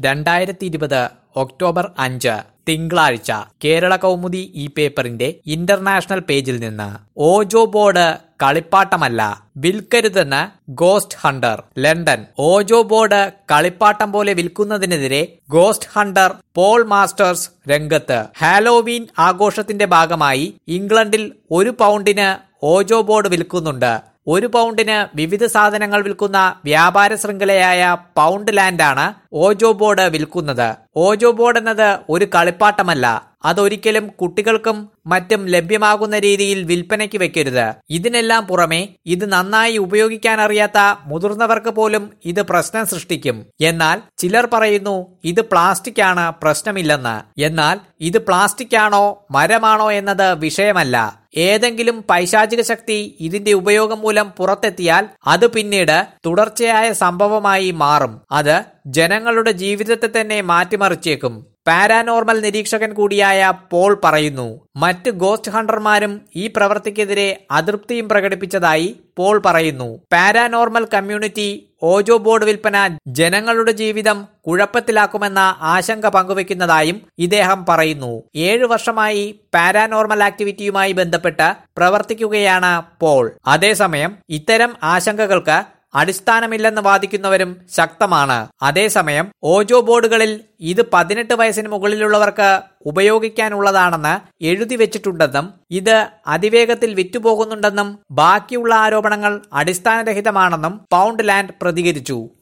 രണ്ടായിരത്തി ഇരുപത് ഒക്ടോബർ അഞ്ച് തിങ്കളാഴ്ച കേരള കൗമുദി ഈ പേപ്പറിന്റെ ഇന്റർനാഷണൽ പേജിൽ നിന്ന് ഓജോ ബോർഡ് കളിപ്പാട്ടമല്ല വിൽക്കരുതെന്ന് ghost hunter London ouija board കളിപ്പാട്ടം പോലെ വിൽക്കുന്നതിനെതിരെ ഗോസ്റ്റ് ഹണ്ടർ പോൾ മാസ്റ്റേഴ്സ് രംഗത്ത് ഹാലോവീൻ ആഘോഷത്തിന്റെ ഭാഗമായി ഇംഗ്ലണ്ടിൽ ഒരു പൗണ്ടിന് ഓജോ ബോർഡ് വിൽക്കുന്നുണ്ട് ഒരു പൗണ്ടിന് വിവിധ സാധനങ്ങൾ വിൽക്കുന്ന വ്യാപാര ശൃംഖലയായ പൗണ്ട് ലാൻഡാണ് ഓജോ ബോർഡ് വിൽക്കുന്നത് ഓജോ ബോർഡ് എന്നത് ഒരു കളിപ്പാട്ടമല്ല അതൊരിക്കലും കുട്ടികൾക്കും മറ്റും ലഭ്യമാകുന്ന രീതിയിൽ വിൽപ്പനയ്ക്ക് വെക്കരുത് ഇതിനെല്ലാം പുറമെ ഇത് നന്നായി ഉപയോഗിക്കാൻ അറിയാത്ത മുതിർന്നവർക്ക് പോലും ഇത് പ്രശ്നം സൃഷ്ടിക്കും എന്നാൽ ചിലർ പറയുന്നു ഇത് പ്ലാസ്റ്റിക് ആണ് പ്രശ്നമില്ലെന്ന് എന്നാൽ ഇത് പ്ലാസ്റ്റിക് ആണോ മരമാണോ എന്നത് വിഷയമല്ല ഏതെങ്കിലും പൈശാചിക ശക്തി ഇതിന്റെ ഉപയോഗം മൂലം പുറത്തെത്തിയാൽ അത് പിന്നീട് തുടർച്ചയായ സംഭവമായി മാറും അത് ജനങ്ങളുടെ ജീവിതത്തെ തന്നെ മാറ്റിമറിച്ചേക്കും പാരാനോർമൽ നിരീക്ഷകൻ കൂടിയായ പോൾ പറയുന്നു മറ്റ് ഗോസ്റ്റ് ഹണ്ടർമാരും ഈ പ്രവൃത്തിക്കെതിരെ അതൃപ്തിയും പ്രകടിപ്പിച്ചതായി പോൾ പറയുന്നു പാരാനോർമൽ കമ്മ്യൂണിറ്റി ഓജോ ബോർഡ് വിൽപ്പന ജനങ്ങളുടെ ജീവിതം കുഴപ്പത്തിലാക്കുമെന്ന ആശങ്ക പങ്കുവെക്കുന്നതായും ഇദ്ദേഹം പറയുന്നു ഏഴു വർഷമായി പാരാനോർമൽ ആക്ടിവിറ്റിയുമായി ബന്ധപ്പെട്ട് പ്രവർത്തിക്കുകയാണ് പോൾ അതേസമയം ഇത്തരം ആശങ്കകൾക്ക് അടിസ്ഥാനമില്ലെന്ന് വാദിക്കുന്നവരും ശക്തമാണ് അതേസമയം ഓജോ ബോർഡുകളിൽ ഇത് പതിനെട്ട് വയസ്സിന് മുകളിലുള്ളവർക്ക് ഉപയോഗിക്കാനുള്ളതാണെന്ന് എഴുതി വെച്ചിട്ടുണ്ടെന്നും ഇത് അതിവേഗത്തിൽ വിറ്റുപോകുന്നുണ്ടെന്നും ബാക്കിയുള്ള ആരോപണങ്ങൾ അടിസ്ഥാനരഹിതമാണെന്നും പൗണ്ട് ലാൻഡ് പ്രതികരിച്ചു